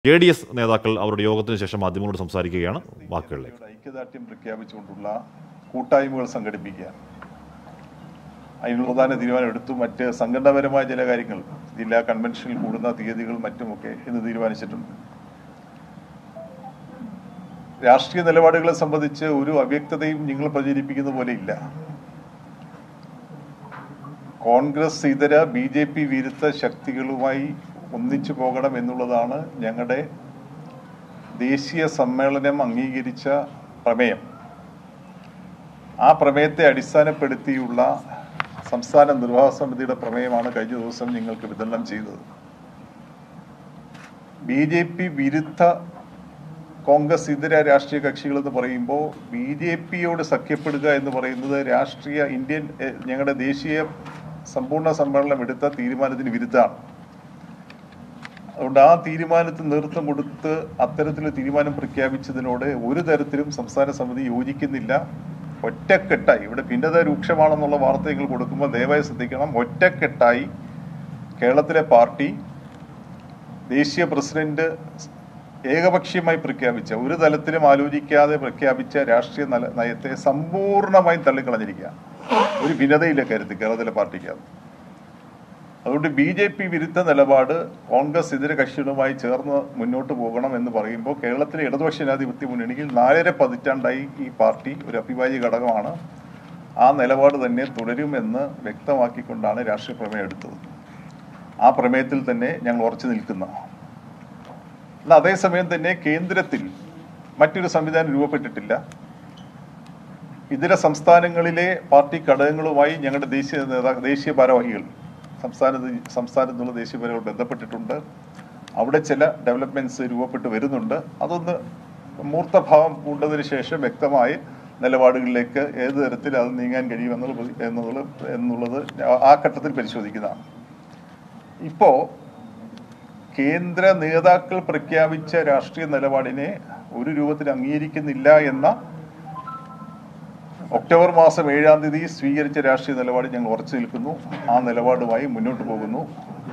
J D S നേതാക്കൾ അവരുടെ യോഗത്തിന് ശേഷം മാധ്യമങ്ങളോട് സംസാരിക്കുകയാണ് വാക്കുകളിലേക്ക് ഇവിടെ ഐക്യദാർഢ്യം പ്രഖ്യാപിച്ചുകൊണ്ടുള്ള കൂട്ടായ്മകൾ സംഘടിപ്പിക്കുക അതിനുള്ള പ്രധാന തീരുമാനം എടുത്തു മറ്റ് സംഘടനാപരമായ ചില കാര്യങ്ങൾ ജില്ലാ കൺവെൻഷനിൽ കൂടുന്ന തീയതികൾ മറ്റുമൊക്കെ ഇന്ന് തീരുമാനിച്ചിട്ടുണ്ട് രാഷ്ട്രീയ നിലപാടുകളെ സംബന്ധിച്ച് ഒരു അവ്യക്തതയും നിങ്ങൾ പ്രചരിപ്പിക്കുന്ന പോലെ ഇല്ല കോൺഗ്രസ് ഇതര ബി ജെ പി വിരുദ്ധ ശക്തികളുമായി ഒന്നിച്ചു പോകണം എന്നുള്ളതാണ് ഞങ്ങളുടെ ദേശീയ സമ്മേളനം അംഗീകരിച്ച പ്രമേയം ആ പ്രമേയത്തെ അടിസ്ഥാനപ്പെടുത്തിയുള്ള സംസ്ഥാന നിർവാഹക സമിതിയുടെ പ്രമേയമാണ് കഴിഞ്ഞ ദിവസം നിങ്ങൾക്ക് വിതരണം ചെയ്തത് ബി ജെ പി വിരുദ്ധ കോൺഗ്രസ് ഇതര രാഷ്ട്രീയ കക്ഷികൾ എന്ന് പറയുമ്പോൾ ബി ജെ പിയോട് സഖ്യപ്പെടുക എന്ന് പറയുന്നത് രാഷ്ട്രീയ ഇന്ത്യൻ എഹ്, ഞങ്ങളുടെ ദേശീയ സമ്പൂർണ്ണ സമ്മേളനം എടുത്ത തീരുമാനത്തിന് വിരുദ്ധമാണ് അതുകൊണ്ട് ആ തീരുമാനത്തിന് നേതൃത്വം കൊടുത്ത് അത്തരത്തിലൊരു തീരുമാനം പ്രഖ്യാപിച്ചതിനോട് ഒരു തരത്തിലും സംസ്ഥാന സമിതി യോജിക്കുന്നില്ല ഒറ്റക്കെട്ടായി ഇവിടെ ഭിന്നത രൂക്ഷമാണെന്നുള്ള വാർത്തകൾ കൊടുക്കുമ്പോൾ ദയവായി ശ്രദ്ധിക്കണം ഒറ്റക്കെട്ടായി കേരളത്തിലെ പാർട്ടി ദേശീയ പ്രസിഡന്റ് ഏകപക്ഷീയമായി പ്രഖ്യാപിച്ച ഒരു തലത്തിലും ആലോചിക്കാതെ പ്രഖ്യാപിച്ച രാഷ്ട്രീയ നല നയത്തെ സമ്പൂർണ്ണമായും തള്ളിക്കളഞ്ഞിരിക്കുക ഒരു ഭിന്നതയില്ല കരുതി കേരളത്തിലെ പാർട്ടിക്കകത്ത് അതുകൊണ്ട് ബി ജെ പി വിരുദ്ധ നിലപാട് കോൺഗ്രസ് ഇതര കക്ഷികളുമായി ചേർന്ന് മുന്നോട്ട് പോകണം എന്ന് പറയുമ്പോൾ കേരളത്തിലെ ഇടതുപക്ഷ ജനാധിപത്യ മുന്നണിയിൽ നാലര പതിറ്റാണ്ടായി ഈ പാർട്ടി ഒരു അഭിഭാജ്യ ഘടകമാണ് ആ നിലപാട് തന്നെ തുടരുമെന്ന് വ്യക്തമാക്കിക്കൊണ്ടാണ് രാഷ്ട്രീയ പ്രമേയം എടുത്തത് ആ പ്രമേയത്തിൽ തന്നെ ഞങ്ങൾ ഉറച്ചു നിൽക്കുന്ന എന്നാൽ അതേസമയം തന്നെ കേന്ദ്രത്തിൽ മറ്റൊരു സംവിധാനം രൂപപ്പെട്ടിട്ടില്ല ഇതര സംസ്ഥാനങ്ങളിലെ പാർട്ടി ഘടകങ്ങളുമായി ഞങ്ങളുടെ ദേശീയ നേതാ ദേശീയ ഭാരവാഹികൾ സംസ്ഥാനത്ത് സംസ്ഥാനത്തുള്ള ദേശീയ ഭാരവാഹികൾ ബന്ധപ്പെട്ടിട്ടുണ്ട് അവിടെ ചില ഡെവലപ്മെന്റ്സ് രൂപപ്പെട്ട് വരുന്നുണ്ട് അതൊന്ന് മൂർത്തഭാവം പൂണ്ടതിന് ശേഷം വ്യക്തമായ നിലപാടുകളിലേക്ക് ഏത് തരത്തിൽ അത് നീങ്ങാൻ കഴിയും എന്നുള്ളത് എന്നുള്ളത് എന്നുള്ളത് ആ ഘട്ടത്തിൽ പരിശോധിക്കുന്നതാണ് ഇപ്പോ കേന്ദ്ര നേതാക്കൾ പ്രഖ്യാപിച്ച രാഷ്ട്രീയ നിലപാടിനെ ഒരു രൂപത്തിൽ അംഗീകരിക്കുന്നില്ല എന്ന ഒക്ടോബർ മാസം ഏഴാം തീയതി സ്വീകരിച്ച രാഷ്ട്രീയ നിലപാട് ഞങ്ങൾ ഉറച്ചു നിൽക്കുന്നു ആ നിലപാടുമായി മുന്നോട്ട് പോകുന്നു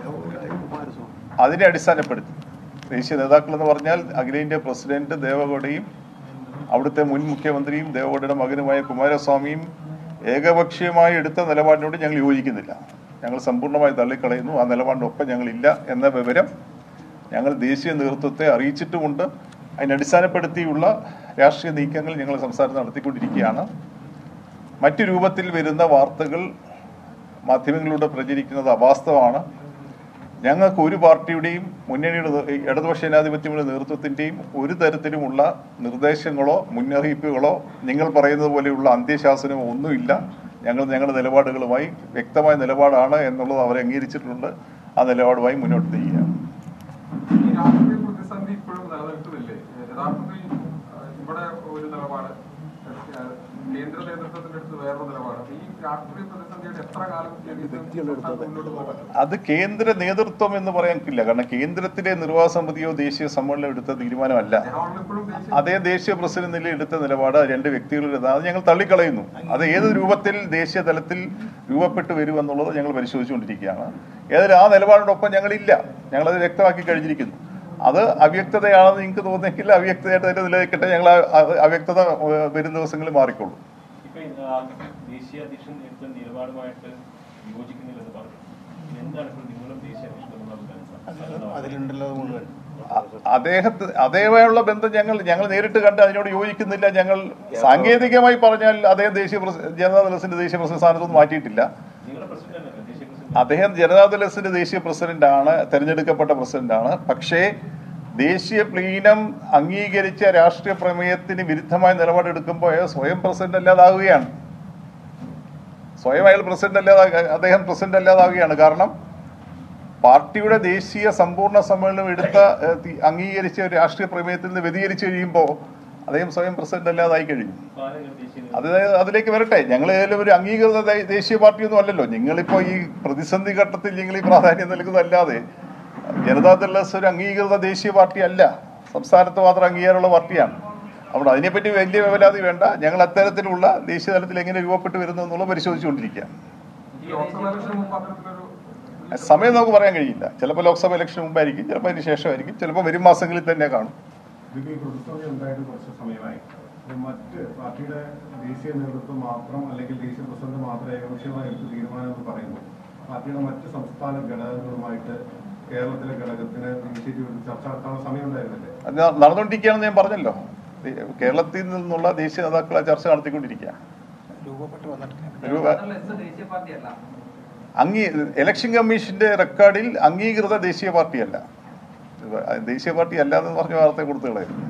അതിനെ അടിസ്ഥാനപ്പെടുത്തി ദേശീയ നേതാക്കൾ എന്ന് പറഞ്ഞാൽ അഖിലേന്ത്യാ പ്രസിഡന്റ് ദേവഗൌഡയും അവിടുത്തെ മുൻ മുഖ്യമന്ത്രിയും ദേവഗൌഡയുടെ മകനുമായ കുമാരസ്വാമിയും ഏകപക്ഷീയമായി എടുത്ത നിലപാടിനോട് ഞങ്ങൾ യോജിക്കുന്നില്ല ഞങ്ങൾ സമ്പൂർണ്ണമായി തള്ളിക്കളയുന്നു ആ നിലപാടിനൊപ്പം ഞങ്ങളില്ല എന്ന വിവരം ഞങ്ങൾ ദേശീയ നേതൃത്വത്തെ അറിയിച്ചിട്ടുമുണ്ട് അതിനടിസ്ഥാനപ്പെടുത്തിയുള്ള രാഷ്ട്രീയ നീക്കങ്ങൾ ഞങ്ങൾ സംസ്ഥാനത്ത് നടത്തിക്കൊണ്ടിരിക്കുകയാണ് മറ്റു രൂപത്തിൽ വരുന്ന വാർത്തകൾ മാധ്യമങ്ങളിലൂടെ പ്രചരിക്കുന്നത് അവാസ്തവമാണ് ഞങ്ങൾക്ക് ഒരു പാർട്ടിയുടെയും മുന്നണിയുടെ നേ- ഇടതുപക്ഷ ജനാധിപത്യമുള്ള നേതൃത്വത്തിന്റെയും ഒരു തരത്തിലുമുള്ള നിർദ്ദേശങ്ങളോ മുന്നറിയിപ്പുകളോ നിങ്ങൾ പറയുന്നത് പോലെയുള്ള അന്ത്യശാസനമോ ഒന്നുമില്ല ഞങ്ങൾ ഞങ്ങളുടെ നിലപാടുകളുമായി വ്യക്തമായ നിലപാടാണ് എന്നുള്ളത് അവർ അംഗീകരിച്ചിട്ടുണ്ട് ആ നിലപാടുമായി മുന്നോട്ട് നീങ്ങുകയാണ് ഈ രാഷ്ട്രീയ പ്രതിസന്ധി ഇപ്പോഴും നിലനിൽക്കുന്നില്ലേ യഥാർത്ഥത്തിൽ ആ, ഇവിടെ ഒരു നിലപാട് ആ, കേന്ദ്ര നേതൃത്വത്തിന്റെ അടുത്ത് വേറൊരു നിലപാട് ഈ രാഷ്ട്രീയ പ്രതിസന്ധിയുടെ എത്ര കാലം സംസ്ഥാനം മുന്നോട്ട് പോകാൻ അത് കേന്ദ്ര നേതൃത്വം എന്ന് പറയാനില്ല കാരണം കേന്ദ്രത്തിലെ നിർവാഹക സമിതിയോ ദേശീയ സമ്മേളനം എടുത്ത തീരുമാനമല്ല ജനറൽ ഇപ്പോഴും ദേശീയ അതേ ദേശീയ പ്രസിഡന്റ് നിലയിൽ എടുത്ത നിലപാട് രണ്ട് വ്യക്തികളുടെ അത് ഞങ്ങൾ തള്ളിക്കളയുന്നു അത് ഏത് രൂപത്തിൽ ദേശീയ തലത്തിൽ രൂപപ്പെട്ടു വരുമെന്നുള്ളത് ഞങ്ങൾ പരിശോധിച്ചുകൊണ്ടിരിക്കുകയാണ് ഏതായാലും ആ നിലപാടിനൊപ്പം ഞങ്ങളില്ല ഞങ്ങളത് വ്യക്തമാക്കി കഴിഞ്ഞിരിക്കുന്നു അത് അവ്യക്തതയാണെന്ന് നിങ്ങൾക്ക് തോന്നുന്നെങ്കിൽ അവ്യക്തതയായിട്ട് തന്നെ നിലനിൽക്കട്ടെ ഞങ്ങൾ ആ- ആ അവ്യക്തത ഏഹ്, വരും ദിവസങ്ങളിൽ മാറിക്കൊള്ളും ഇപ്പൊ ഇത് ആ ദേശീയ അധ്യക്ഷൻ എടുത്ത നിലപാടുമായിട്ട് യോജിക്കുന്നില്ലെന്ന് പറഞ്ഞു ഇത് എന്താണ് ഇപ്പോൾ നിങ്ങളും ദേശീയ അധ്യക്ഷൻ തമ്മിലുള്ള അതിലുണ്ടല്ലോ മുഴുവൻ അ- അദ്ദേഹത്തെ അതേമായുള്ള ബന്ധം ഞങ്ങൾ ഞങ്ങൾ നേരിട്ട് കണ്ട് അതിനോട് യോജിക്കുന്നില്ല ഞങ്ങൾ സാങ്കേതികമായി പറഞ്ഞാൽ അദ്ദേഹം ദേശീയ പ്രസി- ജനതാദളത്തിന്റെ ദേശീയ പ്രസിഡന്റ് സ്ഥാനത്തൊന്നും മാറ്റിയിട്ടില്ല നിങ്ങളുടെ പ്രസിഡന്റ് അല്ലേ ദേശീയ പ്രസിഡന്റ് അദ്ദേഹം ജനതാദളത്തിന്റെ ദേശീയ പ്രസിഡന്റാണ് തെരഞ്ഞെടുക്കപ്പെട്ട പ്രസിഡന്റാണ് പക്ഷേ ദേശീയ പ്ലീനം അംഗീകരിച്ച രാഷ്ട്രീയ പ്രമേയത്തിന് വിരുദ്ധമായ നിലപാടെടുക്കുമ്പോൾ അയാൾ സ്വയം പ്രസിഡന്റ് അല്ലാതാവുകയാണ് സ്വയം അയാൾ പ്രസിഡന്റ് അല്ലാതെ അദ്ദേഹം പ്രസിഡന്റ് അല്ലാതാവുകയാണ് കാരണം പാർട്ടിയുടെ ദേശീയ സമ്പൂർണ്ണ സമ്മേളനം എടുത്ത ഏഹ്, തി- അംഗീകരിച്ച ഒരു രാഷ്ട്രീയ പ്രമേയത്തിൽ നിന്ന് വ്യതിചരിച്ചു കഴിയുമ്പോൾ അദ്ദേഹം സ്വയം പ്രസിഡന്റ് അല്ലാതായി കഴിയും ഇപ്പൊ ആരെങ്കിലും ദേശീയ അത് അതിലേക്ക് വരട്ടെ ഞങ്ങൾ ഏതായാലും ഒരു അംഗീകൃത ദേ- ദേശീയ പാർട്ടിയൊന്നും അല്ലല്ലോ നിങ്ങളിപ്പോ ഈ പ്രതിസന്ധി ഘട്ടത്തിൽ നിങ്ങൾ ഈ പ്രാധാന്യം നൽകുന്നതല്ലാതെ ജനതാദൾ എസ് ഒരു അംഗീകൃത ദേശീയ പാർട്ടി അല്ല സംസ്ഥാനത്ത് മാത്രം അംഗീകാരമുള്ള പാർട്ടിയാണ് അപ്പോൾ അതിനെപ്പറ്റി വലിയ വിവരാതി വേണ്ട ഞങ്ങൾ അത്തരത്തിലുള്ള ദേശീയ തലത്തിൽ എങ്ങനെ രൂപപ്പെട്ടു വരുന്നു എന്നുള്ളത് പരിശോധിച്ചുകൊണ്ടിരിക്കുകയാണ് ഈ ലോക്സഭാ ഇലക്ഷന് മുമ്പ് അത്തരത്തിലൊരു സമയം നമുക്ക് പറയാൻ കഴിയില്ല ചിലപ്പോൾ ലോക്സഭ ഇലക്ഷന് മുമ്പായിരിക്കും ചിലപ്പോൾ അതിന് ശേഷമായിരിക്കും ചിലപ്പോൾ വരും മാസങ്ങളിൽ തന്നെ കാണും ഇതിപ്പോ ഈ പ്രതിസന്ധി ഉണ്ടായിട്ട് കുറച്ച് സമയമായി ഇത് മറ്റ് പാർട്ടിയുടെ ദേശീയ നേതൃത്വം മാത്രം അല്ലെങ്കിൽ ദേശീയ പ്രസിഡന്റ് മാത്രം ഏകപക്ഷീയമായി എടുത്ത തീരുമാനം എന്ന് പറയുമ്പോൾ പാർട്ടിയുടെ മറ്റ് സംസ്ഥാന ഘടകങ്ങളുമായിട്ട് കേരളത്തിലെ ഘടകത്തിന് ഇനിഷ്യേറ്റീവ് എടുത്ത് ചർച്ച നടത്താനുള്ള സമയം ഉണ്ടായിരുന്നില്ലേ അത് ന- നടന്നുകൊണ്ടിരിക്കുകയാണെന്ന് ഞാൻ പറഞ്ഞല്ലോ ദേ- കേരളത്തിൽ നിന്നുള്ള ദേശീയ നേതാക്കൾ ആ ചർച്ച നടത്തിക്കൊണ്ടിരിക്കുക രൂപ ദേശീയ പാർട്ടിയല്ല അംഗീ ഇലക്ഷൻ കമ്മീഷന്റെ റെക്കോർഡിൽ അംഗീകൃത ദേശീയ പാർട്ടിയല്ല ഇത് ദേശീയ പാർട്ടി അല്ല എന്ന് പറഞ്ഞ വാർത്ത കൊടുത്തുകളായിരുന്നു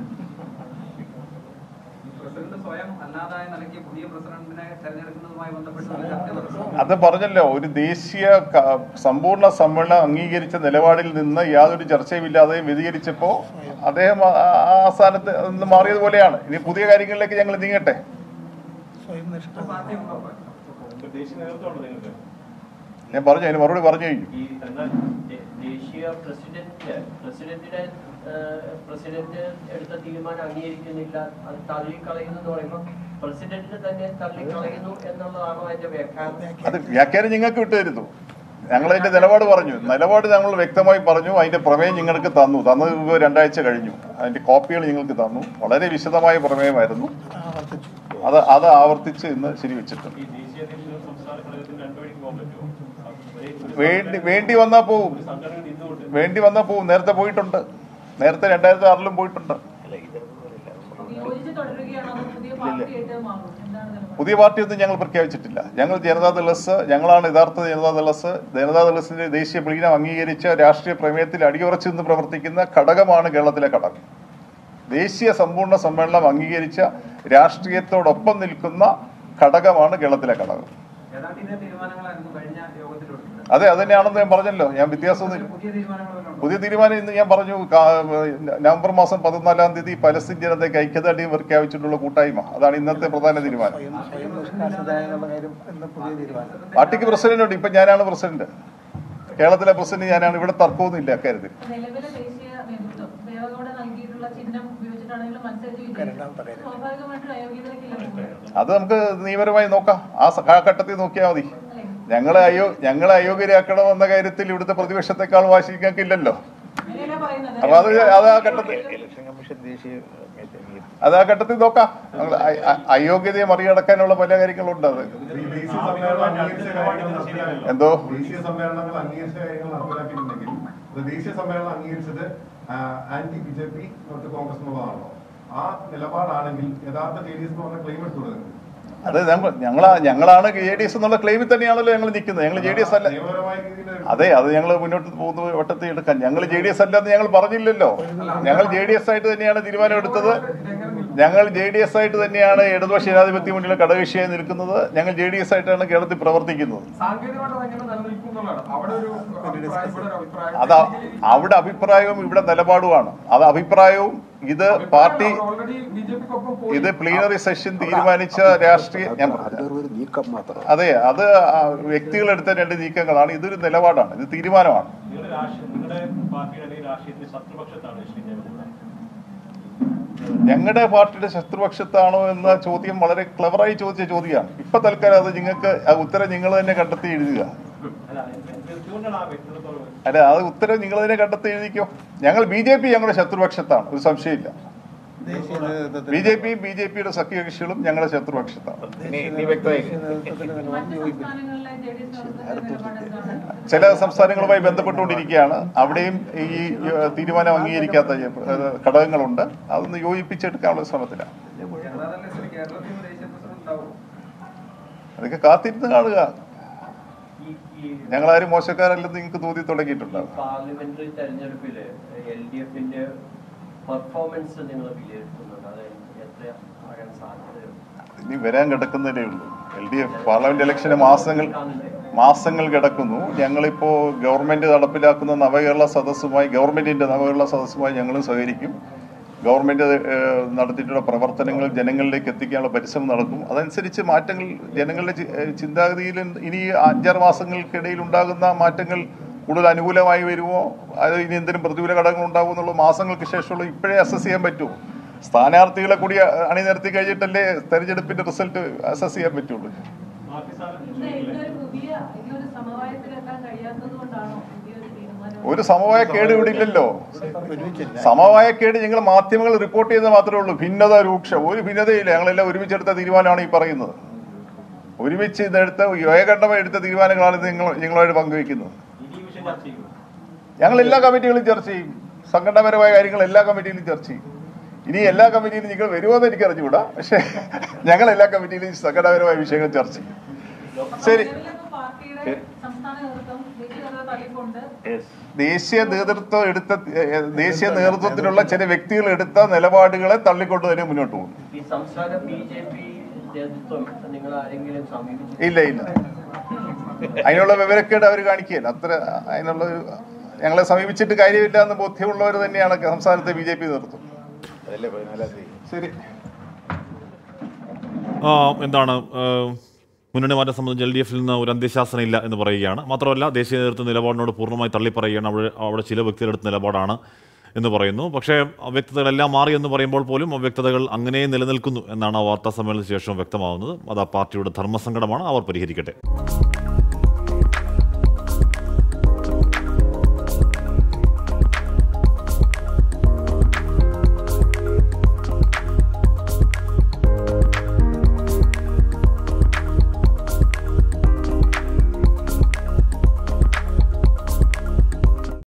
പ്രസിഡന്റ് സ്വയം അല്ലാതായ നിലയ്ക്ക് പുതിയ പ്രസിഡന്റിനെ തെരഞ്ഞെടുക്കുന്നതുമായി ബന്ധപ്പെട്ടുള്ള ചർച്ച നടത്തും അത് പറഞ്ഞല്ലോ ഒരു ദേശീയ ക- സമ്പൂർണ്ണ സമ്മേളനം അംഗീകരിച്ച നിലപാടിൽ നിന്ന് യാതൊരു ചർച്ചയുമില്ലാതെ വ്യതികരിച്ചപ്പോ അദ്ദേഹം ആ ആ സ്ഥാനത്ത് നിന്ന് മാറിയതുപോലെയാണ് ഇനി പുതിയ കാര്യങ്ങളിലേക്ക് ഞങ്ങൾ നീങ്ങട്ടെ പാർട്ടി ഉണ്ടോ ഇപ്പൊ ദേശീയ നേതൃത്വമുണ്ട് നിങ്ങൾക്ക് ഞാൻ പറഞ്ഞു അതിന് മറുപടി പറഞ്ഞു കഴിഞ്ഞു ഈ എന്നാൽ ദേ- ദേശീയ പ്രസിഡന്റ് പ്രസിഡന്റിനെ ഏഹ്, പ്രസിഡന്റ് എടുത്ത തീരുമാനം അംഗീകരിക്കുന്നില്ല അത് തള്ളിക്കളയുന്നു എന്ന് പറയുമ്പോൾ പ്രസിഡന്റിനെ തന്നെ തള്ളിക്കളയുന്നു എന്നുള്ളതാണോ അതിന്റെ വ്യാഖ്യാനം അത് വ്യാഖ്യാനം ഞങ്ങൾക്ക് വിട്ടുതരുന്നു ഞങ്ങൾ അതിന്റെ നിലപാട് പറഞ്ഞു നിലപാട് ഞങ്ങൾ വ്യക്തമായി പറഞ്ഞു അതിന്റെ പ്രമേയം നിങ്ങൾക്ക് തന്നു തന്നത് ഇപ്പൊ രണ്ടാഴ്ച കഴിഞ്ഞു അതിന്റെ കോപ്പികൾ നിങ്ങൾക്ക് തന്നു വളരെ വിശദമായ പ്രമേയമായിരുന്നു അത് അത് ആവർത്തിച്ച് ഇന്ന് ശരിവെച്ചിട്ടുണ്ട് ഈ ദേശീയ അധ്യക്ഷനും സംസ്ഥാന ഘടകത്തിന് രണ്ടു വഴിക്ക് പോകാൻ പറ്റുമോ ഒരേ ഒരു വേണ്ടി വേണ്ടി വന്നാ പോവും ഒരു സംഘടന നിന്നുകൊണ്ട് വേണ്ടി വന്നാ പോവും നേരത്തെ പോയിട്ടുണ്ട് നേരത്തെ രണ്ടായിരത്തി ആറിലും പോയിട്ടുണ്ട് നിയോജിച്ച് തുടരുകയാണോ അതോ പുതിയ പാർട്ടിയായിട്ട് മാറും എന്താണ് നിലപാട് പുതിയ പാർട്ടിയൊന്നും ഞങ്ങൾ പ്രഖ്യാപിച്ചിട്ടില്ല ഞങ്ങൾ ജനതാദളസ് ഞങ്ങളാണ് യഥാർത്ഥ ജനതാദളസ് ജനതാദളസിന്റെ ദേശീയ പ്ലീനം അംഗീകരിച്ച രാഷ്ട്രീയ പ്രമേയത്തിൽ അടിയുറച്ചു നിന്ന് പ്രവർത്തിക്കുന്ന ഘടകമാണ് കേരളത്തിലെ ഘടകം ദേശീയ സമ്പൂർണ്ണ സമ്മേളനം അംഗീകരിച്ച രാഷ്ട്രീയത്തോടൊപ്പം നിൽക്കുന്ന ഘടകമാണ് കേരളത്തിലെ ഘടകം ഏതാണ്ട് ഇതേ തീരുമാനങ്ങളായിരുന്നു കഴിഞ്ഞ യോഗത്തിലുള്ളത് അതെ അത് തന്നെയാണെന്ന് ഞാൻ പറഞ്ഞല്ലോ ഞാൻ വ്യത്യാസമൊന്നും പുതിയ തീരുമാനങ്ങളെല്ലാം പുതിയ തീരുമാനം ഇന്ന് ഞാൻ പറഞ്ഞു കാ- നവംബർ മാസം പതിനാലാം തീയതി പലസ്തീൻ ജനതയ്ക്ക് ഐക്യദാർഢ്യം പ്രഖ്യാപിച്ചിട്ടുള്ള കൂട്ടായ്മ അതാണ് ഇന്നത്തെ പ്രധാന തീരുമാനം പാർട്ടിക്ക് പ്രസിഡന്റ് ഉണ്ട് ഇപ്പൊ ഞാനാണ് പ്രസിഡന്റ് കേരളത്തിലെ പ്രസിഡന്റ് ഞാനാണ് ഇവിടെ തർക്കമൊന്നുമില്ല അക്കാര്യത്തിൽ നിലവിലെ ദേശീയ നേതൃത്വം ദേവഗൌഡ നൽകിയിട്ടുള്ള ചിഹ്നം ഉപയോഗിച്ചിട്ടാണെങ്കിലും മത്സരിച്ച് വിജയിച്ചു സ്വാഭാവികമായിട്ടും അയോഗ്യതയ്ക്കില്ല പോകുന്നത് അത് നമുക്ക് നിയമപരമായി നോക്കാം ആ സ- ആ ഘട്ടത്തിൽ നോക്കിയാൽ മതി ഞങ്ങളെ അയോ ഞങ്ങളെ അയോഗ്യരാക്കണമെന്ന കാര്യത്തിൽ ഇവിടുത്തെ പ്രതിപക്ഷത്തെക്കാൾ വാശി ഞങ്ങൾക്കില്ലല്ലോ അങ്ങനെയല്ല പറയുന്നത് അപ്പൊ അത് അത് ആ ഘട്ടത്തിൽ അത് ആ ഘട്ടത്തിൽ നോക്കാം ഞങ്ങൾ അ- അ- അയോഗ്യതയെ മറികടക്കാനുള്ള പല കാര്യങ്ങളുണ്ട് അത് ഈ ദേശീയ സമ്മേളനം അംഗീകരിച്ച കാര്യങ്ങൾ നടപ്പിലാക്കി എന്തോ ദേശീയ സമ്മേളനങ്ങൾ അംഗീകരിച്ച കാര്യങ്ങൾ നടപ്പിലാക്കിയിട്ടുണ്ടെങ്കിൽ അത് ദേശീയ സമ്മേളനം അംഗീകരിച്ചത് anti B J P not Congress എന്നുള്ളതാണല്ലോ ആ നിലപാടാണെങ്കിൽ യഥാർത്ഥ ജെ ഡി എസ് എന്ന് പറഞ്ഞ ക്ലെയിം എടുത്തു തുടങ്ങും അത് ഞങ്ങൾ ഞങ്ങളാ ഞങ്ങളാണ് ജെ ഡി എസ് എന്നുള്ള ക്ലെയിമിൽ തന്നെയാണല്ലോ ഞങ്ങൾ നിൽക്കുന്നത് ഞങ്ങൾ ജെ ഡി എസ് അല്ല നിയമപരമായ രീതിയിൽ അതെ അത് ഞങ്ങൾ മുന്നോട്ട് പോകുന്ന വട്ടത്തിൽ എടുക്കാം ഞങ്ങൾ ജെ ഡി എസ് അല്ലെന്ന് ഞങ്ങൾ പറഞ്ഞില്ലല്ലോ ഞങ്ങൾ ജെ ഡി എസ് ആയിട്ട് തന്നെയാണ് തീരുമാനമെടുത്തത് ഞങ്ങൾ ജെ ഡി എസ് ആയിട്ട് തന്നെയാണ് ഇടതുപക്ഷ ജനാധിപത്യ മുന്നിലെ ഘടകകക്ഷിയായി നിൽക്കുന്നത് ഞങ്ങൾ ജെ ഡി എസ് ആയിട്ടാണ് കേരളത്തിൽ പ്രവർത്തിക്കുന്നത് സാങ്കേതികമായിട്ട് അതെങ്ങനെ നിലനിൽക്കും എന്നുള്ളതാണ് അവിടെ ഒരു അഭിപ്രായം ഇവിടെ ഒരു അഭിപ്രായം അത് അവിടെ അഭിപ്രായവും ഇവിടെ നിലപാടുമാണ് അത് അഭിപ്രായവും ഇത് പാർട്ടി ഓൾറെഡി ബി ജെ പിക്കൊപ്പം പോയി ഇത് പ്ലീനറി സെഷൻ തീരുമാനിച്ച രാഷ്ട്രീയ ഞാൻ പറഞ്ഞു നീക്കം മാത്രം അതെ അത് ആ വ്യക്തികൾ എടുത്ത രണ്ട് നീക്കങ്ങളാണ് ഇതൊരു നിലപാടാണ് ഇത് തീരുമാനമാണ് നിങ്ങളുടെ രാഷ്ട്രീയ നിങ്ങളുടെ പാർട്ടിയുടെ അല്ലെങ്കിൽ രാഷ്ട്രീയത്തിന്റെ ശത്രുപക്ഷത്താണ് ശ്രീ ദേവഗൌഡ ഞങ്ങളുടെ പാർട്ടിയുടെ ശത്രുപക്ഷത്താണോ എന്ന ചോദ്യം വളരെ ക്ലവറായി ചോദിച്ച ചോദ്യമാണ് ഇപ്പൊ തൽക്കാലം അത് നിങ്ങൾക്ക് ആ ഉത്തരം നിങ്ങൾ തന്നെ കണ്ടെത്തി എഴുതുക അല്ല എന്തുകൊണ്ടാണ് ആ വ്യക്തിത്വത്തോട് അല്ല അത് ഉത്തരം നിങ്ങൾ തന്നെ കണ്ടെത്തി എഴുതിക്കോ ഞങ്ങൾ ബി ജെ പി ഞങ്ങളുടെ ശത്രുപക്ഷത്താണ് ഒരു സംശയമില്ല B J P B J പിയുടെ സഖ്യകക്ഷികളും ഞങ്ങളുടെ ശത്രുപക്ഷത്താണ് മറ്റ് സംസ്ഥാനങ്ങളിലെ ജെ ഡി എസ് നിലപാട് എന്താണ് ചില സംസ്ഥാനങ്ങളുമായി ബന്ധപ്പെട്ടുകൊണ്ടിരിക്കുകയാണ് അവിടെയും ഈ ഏഹ്, തീരുമാനം അംഗീകരിക്കാത്ത ഏഹ്, ഘടകങ്ങളുണ്ട് അതൊന്ന് യോജിപ്പിച്ചെടുക്കാനുള്ള ശ്രമത്തിലാണ് ജനതാദൾ കേരളത്തിൽ നിന്ന് ദേശീയ പ്രസിഡന്റ് ഉണ്ടാവും അതൊക്കെ കാത്തിരുന്ന് കാണുക ഈ ഈ ഞങ്ങളാരും മോശക്കാരല്ലെന്ന് നിങ്ങൾക്ക് തോന്നി തുടങ്ങിയിട്ടുണ്ടാവും പാർലമെന്ററി തെരഞ്ഞെടുപ്പില് എൽ ഡി എഫിന്റെ പെർഫോമൻസ് നിങ്ങൾ വിലയിരുത്തുന്നുണ്ട് അത് എത്ര ആകാൻ സാധ്യതയുണ്ട് ഇനി വരാൻ കിടക്കുന്നതേ ഉള്ളൂ എൽ ഡി എഫ് പാർലമെന്റ് ഇലക്ഷന് മാസങ്ങൾ മാസങ്ങൾ കിടക്കുന്നു ഞങ്ങളിപ്പോ ഗവൺമെന്റ് നടപ്പിലാക്കുന്ന നവകേരള സദസ്സുമായി ഗവൺമെന്റിന്റെ നവകേരള സദസ്സുമായി ഞങ്ങളും സഹകരിക്കും ഗവൺമെന്റ് ഏഹ്, നടത്തിയിട്ടുള്ള പ്രവർത്തനങ്ങൾ ജനങ്ങളിലേക്ക് എത്തിക്കാനുള്ള പരിശ്രമം നടക്കും അതനുസരിച്ച് മാറ്റങ്ങൾ ജനങ്ങളുടെ ചി- ഏഹ്, ചിന്താഗതിയിൽ ഇനി അഞ്ചാറ് മാസങ്ങൾക്കിടയിൽ ഉണ്ടാകുന്ന മാറ്റങ്ങൾ കൂടുതൽ അനുകൂലമായി വരുമോ അത് ഇനി എന്തെങ്കിലും പ്രതികൂല ഘടകങ്ങൾ ഉണ്ടാകുമോ എന്നുള്ള മാസങ്ങൾക്ക് ശേഷമുള്ള ഇപ്പോഴേ അസസ് ചെയ്യാൻ പറ്റുമോ സ്ഥാനാർത്ഥികളെ കൂടി അണിനിരത്തി കഴിഞ്ഞിട്ടല്ലേ തെരഞ്ഞെടുപ്പിന്റെ റിസൾട്ട് അസസ് ചെയ്യാൻ പറ്റുള്ളൂ പാർട്ടി സ്ഥാനം ഇന്ന് ഇന്നൊരു പുതിയ ഇന്നൊരു സമവായത്തിലെത്താൻ കഴിയാത്തത് കൊണ്ടാണോ ഒരു സമവായ കേട് ഇവിടെ ഇല്ലല്ലോ സമവായ കേട് ഞങ്ങൾ മാധ്യമങ്ങൾ റിപ്പോർട്ട് ചെയ്തത് മാത്രമേ ഉള്ളൂ ഭിന്നത രൂക്ഷ ഒരു ഭിന്നതയില്ല ഞങ്ങളെല്ലാം ഒരുമിച്ചെടുത്ത തീരുമാനമാണ് ഈ പറയുന്നത് ഒരുമിച്ച് ഇതെടുത്ത ഏകണ്ഠമായി എടുത്ത തീരുമാനങ്ങളാണ് ഇത് നിങ്ങൾ നിങ്ങളുമായിട്ട് പങ്കുവയ്ക്കുന്നത് ഈ വിഷയം ചർച്ച ചെയ്യും ഞങ്ങൾ എല്ലാ കമ്മിറ്റികളും ചർച്ച ചെയ്യും സംഘടനാപരമായ കാര്യങ്ങൾ എല്ലാ കമ്മിറ്റിയിലും ചർച്ച ചെയ്യും ഇനി എല്ലാ കമ്മിറ്റിയിലും നിങ്ങൾ വരുമോ എന്ന് എനിക്ക് അറിഞ്ഞുകൂടാ പക്ഷേ ഞങ്ങൾ എല്ലാ കമ്മിറ്റിയിലും സംഘടനാപരമായ വിഷയങ്ങൾ ചർച്ച ചെയ്യും ശരി നിലവിലിപ്പോ പാർട്ടിയുടെ സംസ്ഥാന നേതൃത്വം ദേശീയ നേതൃത്വം തള്ളിക്കൊണ്ട് ദേശീയ നേതൃത്വം എടുത്ത ഏഹ്, ദേശീയ നേതൃത്വത്തിലുള്ള ചില വ്യക്തികൾ എടുത്ത നിലപാടുകളെ തള്ളിക്കൊണ്ട് തന്നെ മുന്നോട്ട് പോകും ഈ സംസ്ഥാന ബി ജെ പി നേതൃത്വം നിങ്ങൾ ആരെങ്കിലും സമീപിച്ചു ഇല്ല ഇല്ല അതിനുള്ള വിവരക്കേട് അവർ കാണിക്കുകയില്ല അത്ര അതിനുള്ള ഒരു ഞങ്ങളെ സമീപിച്ചിട്ട് കാര്യമില്ല എന്ന് ബോധ്യമുള്ളവർ തന്നെയാണ് സംസ്ഥാനത്തെ ബി ജെ പി നേതൃത്വം ശരി ആ, എന്താണ് ആ, മുന്നണി മാറ്റം സംബന്ധിച്ച് എൽ ഡി എഫിൽ നിന്ന് ഒരു അന്ത്യശാസനം ഇല്ല എന്ന് പറയുകയാണ് മാത്രമല്ല ദേശീയ നേതൃത്വ നിലപാടിനോട് പൂർണ്ണമായി തള്ളിപ്പറയുകയാണ് അവിടെ അവിടെ ചില വ്യക്തികളെടുത്ത നിലപാടാണ് എന്ന് പറയുന്നു പക്ഷേ അവ്യക്തതകളെല്ലാം മാറി എന്ന് പറയുമ്പോൾ പോലും അവ്യക്തതകൾ അങ്ങനെ നിലനിൽക്കുന്നു എന്നാണ് ആ വാർത്താ സമ്മേളനത്തിന് ശേഷം വ്യക്തമാവുന്നത് അത് ആ പാർട്ടിയുടെ ധർമ്മസങ്കടമാണ് അവർ പരിഹരിക്കട്ടെ